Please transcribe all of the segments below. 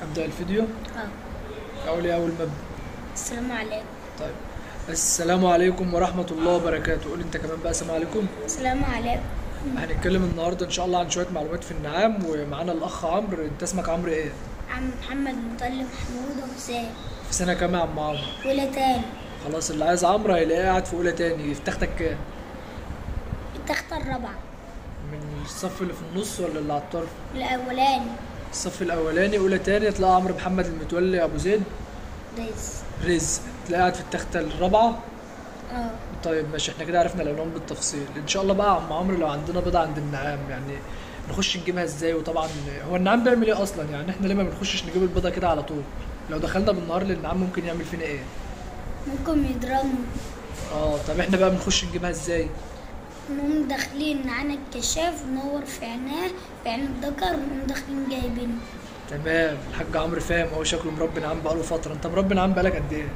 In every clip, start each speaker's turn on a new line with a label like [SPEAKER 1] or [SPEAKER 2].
[SPEAKER 1] ابدا الفيديو
[SPEAKER 2] اه
[SPEAKER 1] اقول ايه اول ما ابدا
[SPEAKER 2] السلام عليكم
[SPEAKER 1] طيب السلام عليكم ورحمه الله وبركاته قول انت كمان بقى السلام عليكم
[SPEAKER 2] السلام عليكم
[SPEAKER 1] هنتكلم النهارده ان شاء الله عن شويه معلومات في النعام ومعانا الاخ عمرو انت اسمك عمرو ايه
[SPEAKER 2] عم محمد مطلب محمود حسين
[SPEAKER 1] في سنه كام يا عم عمرو
[SPEAKER 2] ولا تاني
[SPEAKER 1] خلاص اللي عايز عمرو هيلاقيه قاعد في اولى تاني في تختك كام
[SPEAKER 2] التختة الرابعة
[SPEAKER 1] من الصف اللي في النص ولا اللي على الطرف
[SPEAKER 2] الأولاني
[SPEAKER 1] الصف الاولاني اولى تاني تلاقي عمرو محمد المتولي ابو زيد
[SPEAKER 2] رز
[SPEAKER 1] رزق تلاقيه قاعد في التخته الرابعه
[SPEAKER 2] اه
[SPEAKER 1] طيب ماشي احنا كده عرفنا العنوان بالتفصيل ان شاء الله بقى يا عم عمرو لو عندنا بيضه عند النعام يعني نخش نجيبها ازاي وطبعا هو النعام بيعمل ايه اصلا يعني احنا ليه ما بنخشش نجيب البيضه كده على طول لو دخلنا بالنهار للنعام ممكن يعمل فينا ايه
[SPEAKER 2] ممكن يضربوا
[SPEAKER 1] اه طب احنا بقى بنخش نجيبها ازاي
[SPEAKER 2] نقوم داخلين معانا الكشاف نور في عيناه في عين الذكر ونقوم داخلين جايبينه
[SPEAKER 1] تمام الحاج عمرو فاهم هو شكله مربي نعام بقاله فتره انت مربي نعام بقالك قد ايه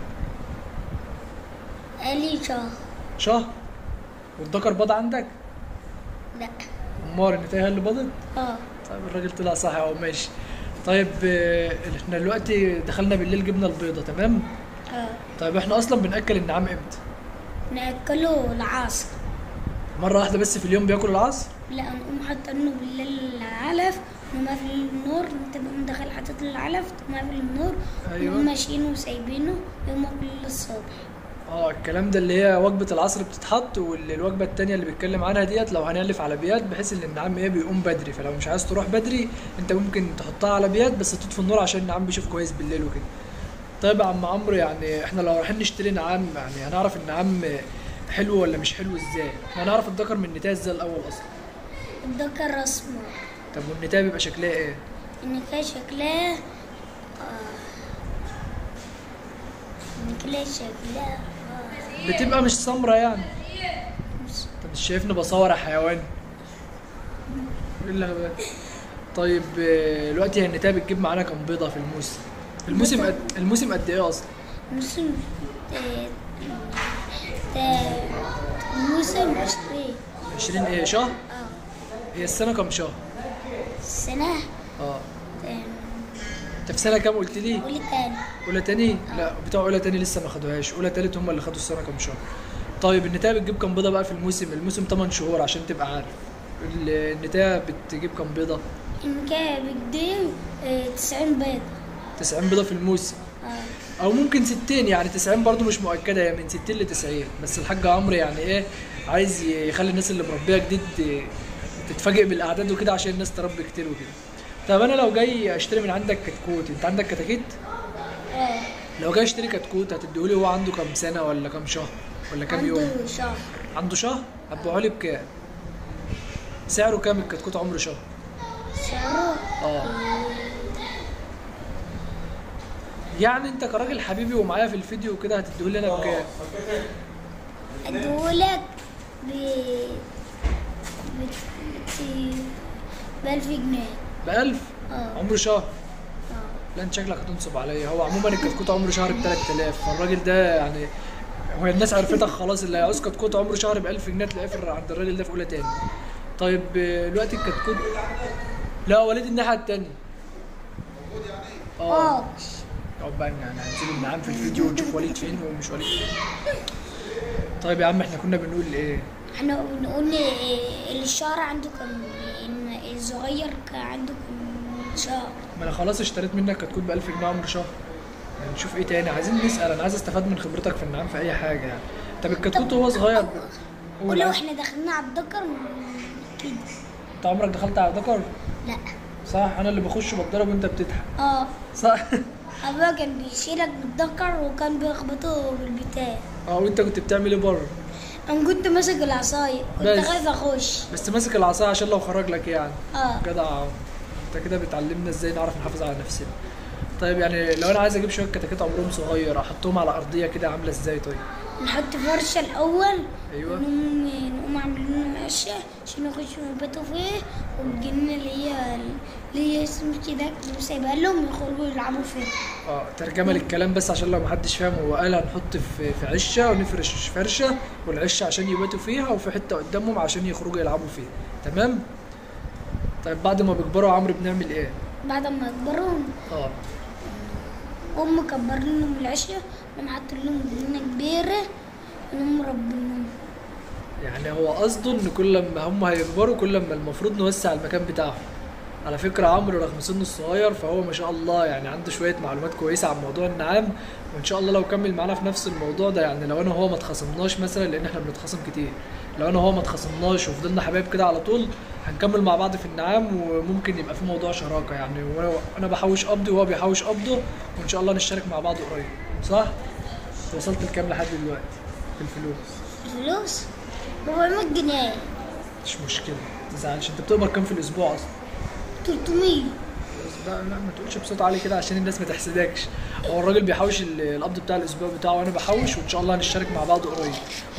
[SPEAKER 2] قالي شهر
[SPEAKER 1] شهر والذكر بيض عندك
[SPEAKER 2] لا
[SPEAKER 1] امال انت هي اللي بيضت
[SPEAKER 2] اه
[SPEAKER 1] طيب الراجل طلع صح اهو ماشي طيب آه، احنا دلوقتي دخلنا بالليل جبنا البيضه تمام
[SPEAKER 2] اه
[SPEAKER 1] طيب احنا اصلا بناكل النعام امتى
[SPEAKER 2] ناكله العصر
[SPEAKER 1] مره واحده بس في اليوم بياكل العصر
[SPEAKER 2] لا نقوم حاطينه بالليل العلف نقوم قافل النور تبقى داخل حاطط العلف تقوم قافل النور
[SPEAKER 1] أيوة.
[SPEAKER 2] نقوم ماشيينه وسايبينه يقوم كل الصبح
[SPEAKER 1] اه الكلام ده اللي هي وجبه العصر بتتحط والوجبه التانية اللي بيتكلم عنها ديت لو هنألف على بيات بحيث ان النعام ايه بيقوم بدري فلو مش عايز تروح بدري انت ممكن تحطها على بيات بس تطفي النور عشان النعام بيشوف كويس بالليل وكده طيب يا عم عمرو يعني احنا لو رايحين نشتري نعام يعني هنعرف النعام حلو ولا مش حلو ازاي احنا هنعرف الذكر من النتاية ازاي الاول اصلا
[SPEAKER 2] الذكر اسمر
[SPEAKER 1] طب والنتاية بيبقى شكلها ايه
[SPEAKER 2] ان كان شكلها آه ان كان شكلها آه
[SPEAKER 1] بتبقى مش سمرة يعني
[SPEAKER 2] مش-
[SPEAKER 1] انت مش شايفني بصور يا حيوان ايه اللي هبقى طيب آه، دلوقتي هي النتاية بتجيب معانا كام بيضة في الموسم الموسم قد الموسم قد ايه اصلا
[SPEAKER 2] موسم تا- تا- موسم عشرين
[SPEAKER 1] 20 ايه شهر
[SPEAKER 2] اه
[SPEAKER 1] هي السنة كام شهر
[SPEAKER 2] السنة
[SPEAKER 1] اه
[SPEAKER 2] تا-
[SPEAKER 1] انت في سنة كام قلت لي
[SPEAKER 2] قولي تاني
[SPEAKER 1] اولى تاني لا بتوع اولى تاني لسه ما خدوهاش اولى تالت هم اللي خدوا السنة كام شهر طيب النتاية بتجيب كام بيضة بقى في الموسم الموسم 8 شهور عشان تبقى عارف ال- النتاية بتجيب كام بيضة
[SPEAKER 2] ان كان بقديم آه، تسعين بيض
[SPEAKER 1] 90 بيضة في الموسم
[SPEAKER 2] اه
[SPEAKER 1] او ممكن 60 يعني 90 برضو مش مؤكده هي من 60 ل 90 بس الحاج عمرو يعني ايه عايز يخلي الناس اللي مربيه جديد تتفاجئ بالاعداد وكده عشان الناس تربي كتير وكده طب انا لو جاي اشتري من عندك كتكوت انت عندك كتاكيت
[SPEAKER 2] اه
[SPEAKER 1] لو جاي اشتري كتكوت هتديهولي هو عنده كام سنه ولا كام شهر ولا كام يوم
[SPEAKER 2] عنده شهر
[SPEAKER 1] عنده شهر هتبيعه لي بكام سعره كام الكتكوت عمره شهر
[SPEAKER 2] سعره
[SPEAKER 1] اه يعني انت كراجل حبيبي ومعايا في الفيديو وكده هتديهولي انا بكام
[SPEAKER 2] ادولك ب ب 1000 جنيه
[SPEAKER 1] ب 1000
[SPEAKER 2] اه
[SPEAKER 1] عمره شهر
[SPEAKER 2] اه
[SPEAKER 1] لا انت شكلك هتنصب عليا هو عموما الكتكوت عمره شهر ب 3000 فالراجل ده يعني هو الناس عرفتك خلاص اللي هيعوز كتكوت عمره شهر ب 1000 جنيه تلاقيه في عند الراجل ده في اولى تاني طيب آه، دلوقتي الكتكوت لا وليد الناحيه التانيه اه
[SPEAKER 2] اه
[SPEAKER 1] اقعد بقى يعني هنسيب النعام في الفيديو ونشوف وليد فين ومش وليد فين طيب يا عم احنا كنا بنقول ايه
[SPEAKER 2] احنا بنقول إيه، الشهر عنده كم إن الصغير كان عنده كم شهر
[SPEAKER 1] ما انا خلاص اشتريت منك كتكوت ب 1000 جنيه عمر شهر يعني نشوف ايه تاني عايزين نسال انا عايز استفاد من خبرتك في النعام في اي حاجه يعني طب الكتكوت وهو صغير ب- قول
[SPEAKER 2] ولو
[SPEAKER 1] عايز-
[SPEAKER 2] احنا دخلنا على الذكر كده
[SPEAKER 1] انت عمرك دخلت على ذكر
[SPEAKER 2] لا
[SPEAKER 1] صح انا اللي بخش بتضرب وانت بتضحك
[SPEAKER 2] اه
[SPEAKER 1] صح
[SPEAKER 2] ابويا كان بيشيلك بالذكر وكان بيخبطه بالبتاع
[SPEAKER 1] اه وانت كنت بتعمل ايه بره
[SPEAKER 2] انا كنت ماسك العصايه كنت
[SPEAKER 1] بس.
[SPEAKER 2] خايف اخش
[SPEAKER 1] بس ماسك العصايه عشان لو خرج لك يعني
[SPEAKER 2] اه
[SPEAKER 1] جدع يا عم. انت كده بتعلمنا ازاي نعرف نحافظ على نفسنا طيب يعني لو انا عايز اجيب شويه كتاكيت عمرهم صغير احطهم على ارضيه كده عامله ازاي طيب
[SPEAKER 2] نحط فرشه الاول
[SPEAKER 1] ايوه
[SPEAKER 2] نقوم نقوم عاملين لهم عشه عشان يخشوا يباتوا فيه والجنينه اللي هي اللي هي اسمه كده اللي سايبها لهم يخرجوا يلعبوا فيها
[SPEAKER 1] اه ترجمه للكلام بس عشان لو محدش فاهم هو قال هنحط في في عشه ونفرش فرشه والعشه عشان يباتوا فيها وفي حته قدامهم عشان يخرجوا يلعبوا فيها تمام طيب بعد ما بيكبروا يا عمرو بنعمل ايه
[SPEAKER 2] بعد ما يكبروا
[SPEAKER 1] اه
[SPEAKER 2] أم كبر لهم العشاء وأنا حاطط لهم جنينة كبيرة ونقوم مربينهم
[SPEAKER 1] يعني هو قصده ان كل ما هم هيكبروا كل ما المفروض نوسع المكان بتاعهم على فكرة عمرو رغم سنه الصغير فهو ما شاء الله يعني عنده شوية معلومات كويسة عن موضوع النعام وإن شاء الله لو كمل معانا في نفس الموضوع ده يعني لو أنا وهو ما اتخاصمناش مثلا لأن إحنا بنتخاصم كتير لو أنا وهو ما اتخاصمناش وفضلنا حبايب كده على طول هنكمل مع بعض في النعام وممكن يبقى في موضوع شراكة يعني وأنا- أنا بحوش قبضي وهو بيحوش قبضه وإن شاء الله نشترك مع بعض قريب صح؟ وصلت لكام لحد دلوقتي في الفلوس؟
[SPEAKER 2] الفلوس 400 جنيه
[SPEAKER 1] مش مشكلة ما تزعلش أنت بتقبض كام في الأسبوع أصلا؟
[SPEAKER 2] 300
[SPEAKER 1] لا لا ما تقولش بصوت عالي كده عشان الناس ما تحسدكش هو الراجل بيحوش ال- القبض بتاع الاسبوع بتاعه وانا بحوش وان شاء الله هنشترك مع بعض قريب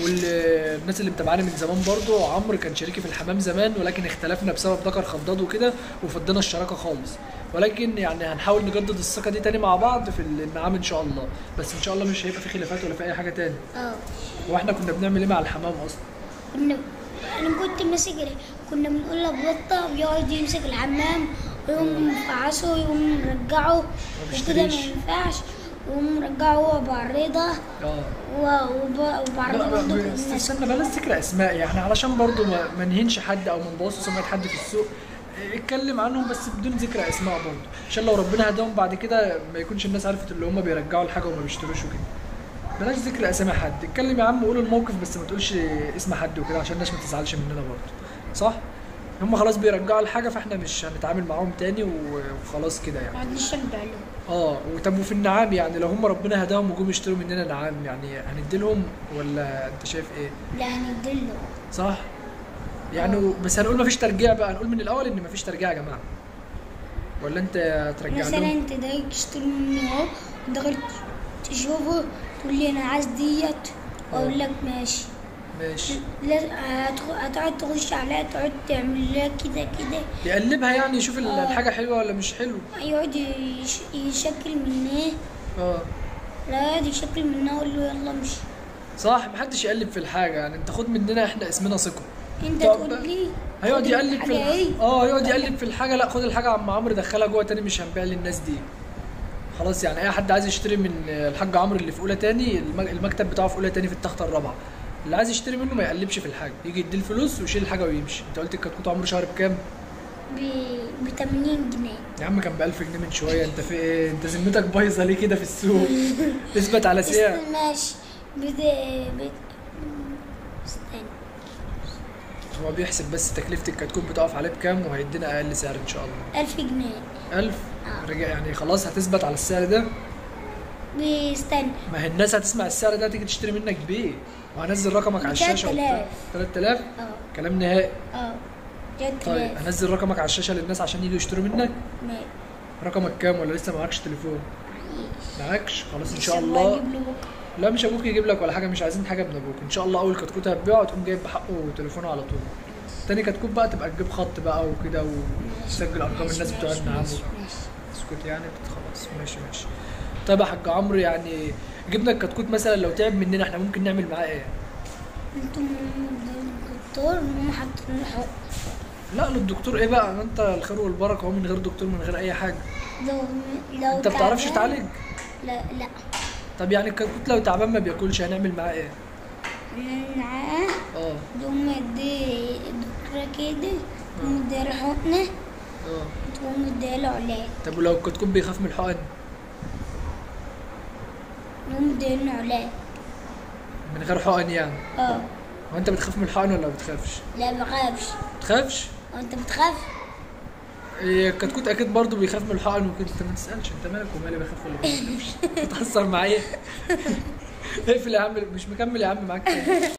[SPEAKER 1] والناس اللي متابعاني من زمان برضو عمرو كان شريكي في الحمام زمان ولكن اختلفنا بسبب ذكر خضاد وكده وفضينا الشراكه خالص ولكن يعني هنحاول نجدد الثقه دي تاني مع بعض في النعام ان شاء الله بس ان شاء الله مش هيبقى في خلافات ولا في اي حاجه تاني
[SPEAKER 2] اه
[SPEAKER 1] واحنا كنا بنعمل ايه مع الحمام اصلا
[SPEAKER 2] كنا انا كنت ماسك كنا بنقول لبطة بيقعد يمسك الحمام ويقوم مفعصه ويقوم مرجعه وكده ما
[SPEAKER 1] بيشتريش.
[SPEAKER 2] ينفعش ويقوم مرجعه هو بعريضة
[SPEAKER 1] اه
[SPEAKER 2] و- وب- وبعريضة
[SPEAKER 1] لا
[SPEAKER 2] برضه
[SPEAKER 1] ب-
[SPEAKER 2] كنا
[SPEAKER 1] بس
[SPEAKER 2] بنمسك.
[SPEAKER 1] استنى بلاش ذكر اسماء يعني علشان برضو ما, ما نهينش حد او ما نبوظش سمعه حد في السوق إيه، اتكلم عنهم بس بدون ذكر اسماء برضو عشان لو ربنا هداهم بعد كده ما يكونش الناس عرفت اللي هم بيرجعوا الحاجه وما بيشتروش وكده بلاش ذكر اسامي حد اتكلم يا عم قول الموقف بس ما تقولش اسم حد وكده عشان الناس ما تزعلش مننا برضو صح هم خلاص بيرجعوا الحاجه فاحنا مش هنتعامل معاهم تاني و- وخلاص كده يعني
[SPEAKER 2] ما عنديش نرجع لهم
[SPEAKER 1] اه وطب وفي النعام يعني لو هم ربنا هداهم وجم يشتروا مننا نعام يعني هنديلهم ولا انت شايف ايه
[SPEAKER 2] لا هندله
[SPEAKER 1] صح يعني بس هنقول مفيش ترجيع بقى هنقول من الاول ان مفيش ترجيع يا جماعه ولا انت هترجع
[SPEAKER 2] مثلا
[SPEAKER 1] لهم
[SPEAKER 2] انت ده تشتري مني اهو دخلت تشوفه تقول لي انا عايز ديت اقول لك ماشي
[SPEAKER 1] ماشي
[SPEAKER 2] لا هتخ- هتقعد تخش عليها تقعد تعمل لها كده كده
[SPEAKER 1] يقلبها يعني يشوف ال-
[SPEAKER 2] آه.
[SPEAKER 1] الحاجه حلوه ولا مش حلوه
[SPEAKER 2] يقعد يش- يشكل منها
[SPEAKER 1] اه
[SPEAKER 2] لا يقعد يشكل منها اقول له يلا امشي
[SPEAKER 1] صح محدش يقلب في الحاجه يعني انت خد مننا احنا اسمنا ثقه
[SPEAKER 2] انت
[SPEAKER 1] طب
[SPEAKER 2] تقول لي
[SPEAKER 1] هيقعد
[SPEAKER 2] خد
[SPEAKER 1] يقلب في
[SPEAKER 2] الحاجة
[SPEAKER 1] الح...
[SPEAKER 2] ايه
[SPEAKER 1] اه يقعد يقلب في الحاجه لا خد الحاجه عم عمرو دخلها جوه تاني مش هنبيع للناس دي خلاص يعني اي حد عايز يشتري من الحاج عمرو اللي في اولى تاني الم- المكتب بتاعه في اولى تاني في التخته الرابعه اللي عايز يشتري منه ما يقلبش في الحاجه يجي يديه الفلوس ويشيل الحاجه ويمشي انت قلت الكتكوت عمرو شهر بكام
[SPEAKER 2] ب 80 جنيه
[SPEAKER 1] يا عم كان ب 1000 جنيه من شويه انت في ايه انت ذمتك بايظه ليه كده في السوق اثبت على سعر
[SPEAKER 2] است- ماشي بت... بت... استنى
[SPEAKER 1] هو بيحسب بس تكلفه الكتكوت بتقف عليه بكام وهيدينا اقل سعر ان شاء الله
[SPEAKER 2] 1000 جنيه
[SPEAKER 1] 1000
[SPEAKER 2] آه.
[SPEAKER 1] رجع يعني خلاص هتثبت على السعر ده
[SPEAKER 2] بيستنى
[SPEAKER 1] ما هي الناس هتسمع السعر ده تيجي تشتري منك بيه وهنزل رقمك على الشاشه
[SPEAKER 2] 3000.
[SPEAKER 1] 3000
[SPEAKER 2] اه
[SPEAKER 1] كلام نهائي
[SPEAKER 2] اه جت
[SPEAKER 1] طيب هنزل رقمك على الشاشه للناس عشان يجوا يشتروا منك
[SPEAKER 2] ماشي
[SPEAKER 1] رقمك كام ولا لسه معكش تليفون معكش خلاص ان شاء
[SPEAKER 2] بس
[SPEAKER 1] الله
[SPEAKER 2] بجيب له بكرة.
[SPEAKER 1] لا مش ابوك يجيب لك ولا حاجه مش عايزين حاجه من ابوك ان شاء الله اول كتكوت هتبيعه تقوم جايب بحقه تليفونه على طول تاني كتكوت بقى تبقى تجيب خط بقى وكده وتسجل ارقام
[SPEAKER 2] ماشي،
[SPEAKER 1] الناس بتوع
[SPEAKER 2] ماشي،
[SPEAKER 1] النعام
[SPEAKER 2] ماشي، ماشي.
[SPEAKER 1] اسكت يعني خلاص ماشي ماشي طيب يا حاج عمرو يعني جبنا الكتكوت مثلا لو تعب مننا احنا ممكن نعمل معاه ايه؟
[SPEAKER 2] انتم الدكتور هم حاطين له حق
[SPEAKER 1] لا للدكتور ايه بقى ما انت الخير والبركه هو من غير دكتور من غير اي حاجه
[SPEAKER 2] لو لو
[SPEAKER 1] انت بتعرفش
[SPEAKER 2] تعبان-
[SPEAKER 1] تعالج
[SPEAKER 2] لا لا
[SPEAKER 1] طب يعني الكتكوت لو تعبان ما بياكلش هنعمل معاه ايه؟
[SPEAKER 2] معاه
[SPEAKER 1] اه
[SPEAKER 2] تقوم يدي الدكتورة كده تقوم مديله حقنة
[SPEAKER 1] اه
[SPEAKER 2] تقوم مديله علاج
[SPEAKER 1] طب ولو الكتكوت بيخاف من الحقن
[SPEAKER 2] تقوم مديله علاج
[SPEAKER 1] من غير حقن يعني
[SPEAKER 2] اه
[SPEAKER 1] هو انت بتخاف من الحقن ولا ما بتخافش؟
[SPEAKER 2] لا بخافش
[SPEAKER 1] بتخافش؟
[SPEAKER 2] وانت بتخاف
[SPEAKER 1] إيه، الكتكوت اكيد برضه بيخاف من الحقن وكده انت ما تسالش انت مالك ومالي بخاف ولا ما بخافش بتهزر معايا اقفل يا عم مش مكمل يا عم معاك تاني.